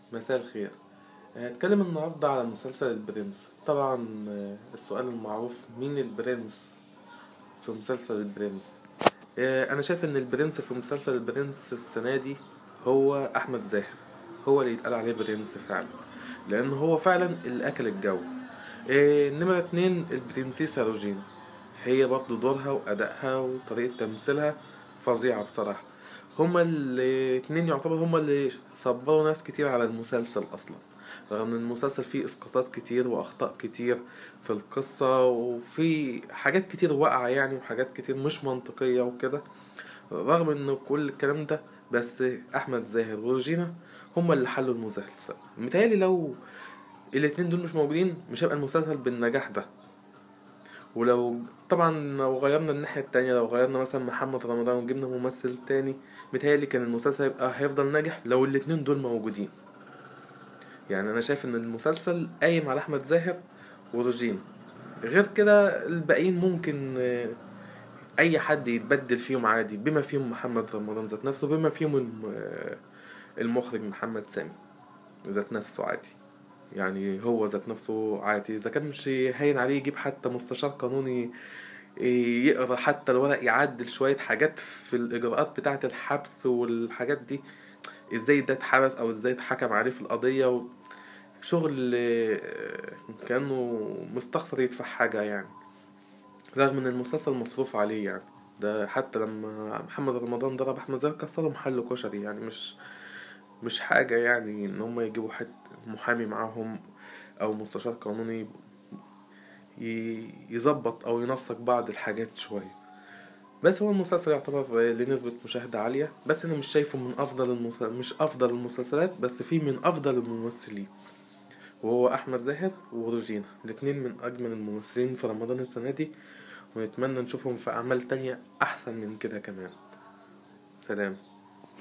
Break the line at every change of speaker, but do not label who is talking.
مساء الخير هنتكلم النهاردة على مسلسل البرنس طبعا آه، السؤال المعروف مين البرنس في مسلسل البرنس آه، أنا شايف إن البرنس في مسلسل البرنس السنة دي هو أحمد زاهر هو اللي يتقال عليه برنس فعلا لأن هو فعلا اللي أكل الجو آه، نمرة اتنين البرنسيسة روجينا هي برضه دورها وأدائها وطريقة تمثيلها فظيعة بصراحة هما الاتنين يعتبر هما اللي صبروا ناس كتير على المسلسل أصلا رغم ان المسلسل فيه اسقاطات كتير واخطاء كتير في القصة وفي حاجات كتير واقعة يعني وحاجات كتير مش منطقية وكده رغم ان كل الكلام ده بس احمد زاهر وروجينا هما اللي حلوا المسلسل متهيألي لو الاتنين دول مش موجودين مش هيبقى المسلسل بالنجاح ده ولو طبعا لو غيرنا الناحية التانية لو غيرنا مثلا محمد رمضان وجبنا ممثل تاني متهيألي كان المسلسل هيبقى هيفضل ناجح لو الاتنين دول موجودين يعني انا شايف ان المسلسل قايم على احمد زاهر وروجينا غير كده الباقيين ممكن آه، اي حد يتبدل فيهم عادي بما فيهم محمد رمضان ذات نفسه بما فيهم الم- آه، المخرج محمد سامي ذات نفسه عادي يعني هو ذات نفسه عادي اذا كان مش هين عليه يجيب حتى مستشار قانوني يقرا حتى الورق يعدل شوية حاجات في الإجراءات بتاعة الحبس والحاجات دي ازاي ده اتحبس او ازاي اتحكم عليه في القضية و... شغل آه، كأنه مستخسر يدفع حاجة يعني رغم ان المسلسل مصروف عليه يعني ده حتى لما محمد رمضان ضرب احمد زاهر كسروا محل كشري يعني مش مش حاجة يعني ان هم يجيبوا حد محامي معاهم او مستشار قانوني ي- يظبط او ينسق بعض الحاجات شوية بس هو المسلسل يعتبر ليه نسبة مشاهدة عالية بس أنا مش شايفه من أفضل المسل... مش أفضل المسلسلات بس فيه من أفضل الممثلين وهو أحمد زاهر وروجينا الاتنين من أجمل الممثلين في رمضان السنة دي ونتمنى نشوفهم في أعمال تانية أحسن من كده كمان سلام